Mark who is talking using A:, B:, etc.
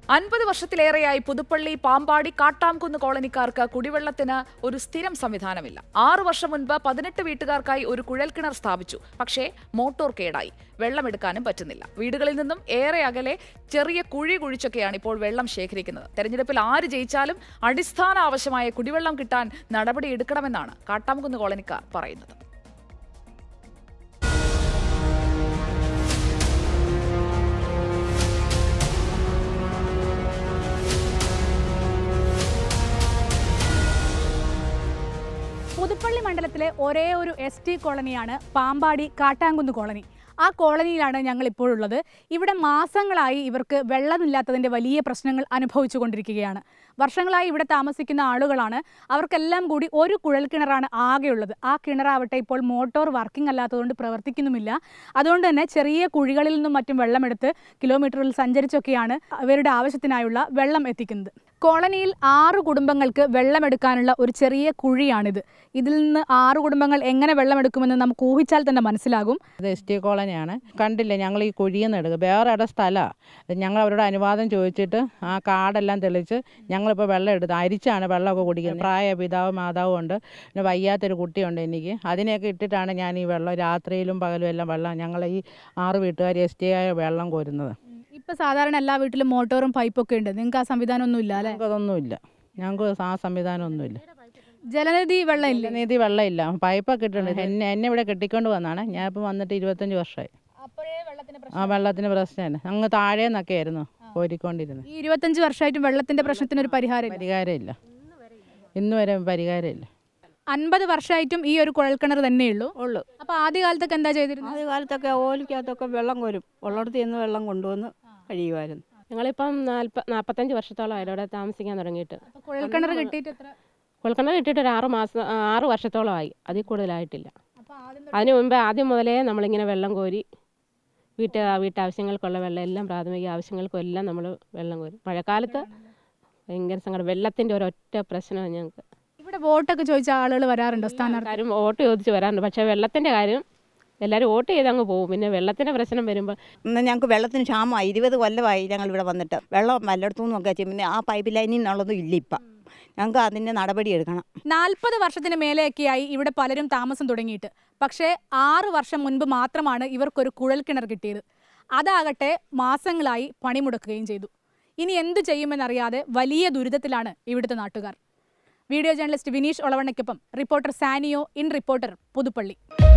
A: അൻപത് വർഷത്തിലേറെയായി പുതുപ്പള്ളി പാമ്പാടി കാട്ടാംകുന്ന് കോളനിക്കാർക്ക് കുടിവെള്ളത്തിന് ഒരു സ്ഥിരം സംവിധാനമില്ല ആറു വർഷം മുൻപ് പതിനെട്ട് വീട്ടുകാർക്കായി ഒരു കുഴൽക്കിണർ സ്ഥാപിച്ചു പക്ഷേ മോട്ടോർ കേടായി വെള്ളമെടുക്കാനും പറ്റുന്നില്ല വീടുകളിൽ നിന്നും ഏറെ അകലെ ചെറിയ കുഴി കുഴിച്ചൊക്കെയാണ് ഇപ്പോൾ വെള്ളം ശേഖരിക്കുന്നത് തെരഞ്ഞെടുപ്പിൽ ആര് ജയിച്ചാലും അടിസ്ഥാന ആവശ്യമായ കുടിവെള്ളം കിട്ടാൻ നടപടിയെടുക്കണമെന്നാണ് കാട്ടാംകുന്ന് കോളനിക്കാർ പറയുന്നത്
B: പുതുപ്പള്ളി മണ്ഡലത്തിലെ ഒരേ ഒരു എസ് ടി കോളനിയാണ് പാമ്പാടി കാട്ടാങ്കുന്ന് കോളനി ആ കോളനിയിലാണ് ഞങ്ങൾ ഇപ്പോഴുള്ളത് ഇവിടെ മാസങ്ങളായി ഇവർക്ക് വെള്ളമില്ലാത്തതിൻ്റെ വലിയ പ്രശ്നങ്ങൾ അനുഭവിച്ചു കൊണ്ടിരിക്കുകയാണ് വർഷങ്ങളായി ഇവിടെ താമസിക്കുന്ന ആളുകളാണ് അവർക്കെല്ലാം കൂടി ഒരു കുഴൽക്കിണറാണ് ആകെയുള്ളത് ആ കിണറാവട്ടെ ഇപ്പോൾ മോട്ടോർ വർക്കിംഗ് അല്ലാത്തതുകൊണ്ട് പ്രവർത്തിക്കുന്നുമില്ല അതുകൊണ്ട് തന്നെ ചെറിയ കുഴികളിൽ നിന്നും മറ്റും വെള്ളമെടുത്ത് കിലോമീറ്ററിൽ സഞ്ചരിച്ചൊക്കെയാണ് അവരുടെ ആവശ്യത്തിനായുള്ള വെള്ളം എത്തിക്കുന്നത് കോളനിയിൽ ആറ് കുടുംബങ്ങൾക്ക് വെള്ളമെടുക്കാനുള്ള ഒരു ചെറിയ കുഴിയാണിത് ഇതിൽ നിന്ന് ആറ് കുടുംബങ്ങൾ എങ്ങനെ വെള്ളമെടുക്കുമെന്ന് നമുക്ക് ഊഹിച്ചാൽ തന്നെ മനസ്സിലാകും
C: ഇത് എസ് ടി കോളനിയാണ് കണ്ടില്ല ഞങ്ങൾ ഈ കുഴിയിൽ നിന്ന് എടുക്കുക വേറെ ഇട സ്ഥലമാണ് ഞങ്ങൾ അവരോട് അനുവാദം ചോദിച്ചിട്ട് ആ കാടെല്ലാം തെളിച്ച് ഞങ്ങളിപ്പോൾ വെള്ളം എടുത്ത് അരിച്ചാണ് വെള്ളമൊക്കെ കുടിക്കുന്നത് പ്രായ പിതാവും മാതാവും ഉണ്ട് പിന്നെ വയ്യാത്തൊരു കുട്ടിയുണ്ട് എനിക്ക് അതിനെയൊക്കെ ഇട്ടിട്ടാണ് ഞാൻ ഈ വെള്ളം രാത്രിയിലും പകലും എല്ലാം വെള്ളം ഞങ്ങൾ ഈ ആറ് വീട്ടുകാർ എസ് ടി ആയ വെള്ളം കോരുന്നത്
B: ഇപ്പൊ സാധാരണ എല്ലാ വീട്ടിലും മോട്ടോറും പൈപ്പൊക്കെ ഉണ്ട് നിങ്ങൾക്ക് ആ സംവിധാനം ഒന്നും ഇല്ല അല്ലെ
C: ഞങ്ങൾക്കതൊന്നുമില്ല ഞങ്ങൾക്ക് ആ സംവിധാനമൊന്നുമില്ല
B: ജലനിധി വെള്ളം ഇല്ല
C: നീതി വെള്ളമില്ല പൈപ്പൊക്കെ ഇട്ടിട്ടുണ്ട് എന്നെ എന്നെ ഇവിടെ കെട്ടിക്കൊണ്ട് വന്നാണ് ഞാൻ ഇപ്പം വന്നിട്ട് ഇരുപത്തഞ്ച് വർഷമായി ആ വെള്ളത്തിന് പ്രശ്നമില്ല അങ്ങ് താഴെ നിന്നൊക്കെ ആയിരുന്നു കോരിക്കൊണ്ടിരുന്നത്
B: ഈ ഇരുപത്തഞ്ച് വർഷമായിട്ടും വെള്ളത്തിന്റെ പ്രശ്നത്തിന് ഒരു പരിഹാരം
C: പരിഹാരമില്ല ഇന്ന് വരെ പരിഹാരമില്ല
B: അൻപത് വർഷമായിട്ടും ഈ ഒരു കുഴൽക്കിണർ തന്നെയുള്ളൂ
D: ഉള്ളു
B: അപ്പൊ ആദ്യ കാലത്തൊക്കെ എന്താ ചെയ്തിരുന്നത്
D: ആദ്യ കാലത്തൊക്കെ ഓലിക്കകത്തൊക്കെ വെള്ളം കോരും ഉള്ളിടത്ത് നിന്ന് വെള്ളം കൊണ്ടുവന്ന് കഴിയുമായിരുന്നു
E: ഞങ്ങളിപ്പം നാൽപ്പ നാൽപ്പത്തഞ്ച് വർഷത്തോളമായി ഇവിടെ താമസിക്കാൻ തുടങ്ങിയിട്ട്
B: അപ്പൊ കുഴൽക്കിണർ കിട്ടിയിട്ട് എത്ര
E: കുഴൽക്കിണർ കിട്ടിയിട്ട് ഒരു ആറ് മാസം ആ, ആറ് വർഷത്തോളമായി അതിൽ കൂടുതലായിട്ടില്ല
B: അപ്പൊ ആദ്യം
E: അതിന് മുമ്പ് ആദ്യം മുതലേ നമ്മളിങ്ങനെ വെള്ളം കോരി വീട്ട് വീട്ടാവശ്യങ്ങൾക്കുള്ള വെള്ളം എല്ലാം പ്രാഥമിക ആവശ്യങ്ങൾക്കും എല്ലാം നമ്മൾ വെള്ളം കോരും മഴക്കാലത്ത് ഭയങ്കര സങ്കടം വെള്ളത്തിൻ്റെ ഒരൊറ്റ പ്രശ്നമാണ് ഞങ്ങൾക്ക്
B: ഇവിടെ വോട്ടൊക്കെ ചോദിച്ച ആളുകൾ വരാറുണ്ടോ സ്ഥാനാർത്ഥി
E: ആൾക്കാരും വോട്ട് ചോദിച്ച് വരാറുണ്ട് പക്ഷേ വെള്ളത്തിൻ്റെ കാര്യം എല്ലാവരും വോട്ട് ചെയ്ത് അങ്ങ് പോകും പിന്നെ വെള്ളത്തിൻ്റെ പ്രശ്നം വരുമ്പോൾ
F: ഇന്ന് ഞങ്ങൾക്ക് വെള്ളത്തിന് ക്ഷാമമായി ഇരുപത് കൊല്ലമായി ഞങ്ങൾ ഇവിടെ വന്നിട്ട് വെള്ളം വല്ലയിടത്തു നിന്നൊക്കെ പിന്നെ ആ പൈപ്പ് ലൈനിൽ നിന്നുള്ളതും ഇല്ല ഇപ്പം ഞങ്ങൾക്ക് അതിൻ്റെ നടപടി എടുക്കണം
B: നാൽപ്പത് വർഷത്തിന് മേലെയൊക്കെയായി ഇവിടെ പലരും താമസം തുടങ്ങിയിട്ട് പക്ഷേ ആറ് വർഷം മുൻപ് മാത്രമാണ് ഇവർക്കൊരു കുഴൽക്കിണർ കിട്ടിയത് അതാകട്ടെ മാസങ്ങളായി പണിമുടക്കുകയും ചെയ്തു ഇനി എന്തു ചെയ്യുമെന്നറിയാതെ വലിയ ദുരിതത്തിലാണ് ഇവിടുത്തെ നാട്ടുകാർ വീഡിയോ ജേർണലിസ്റ്റ് വിനീഷ് ഒളവണ്ണയ്ക്കൊപ്പം reporter Saniyo in reporter Puthuppally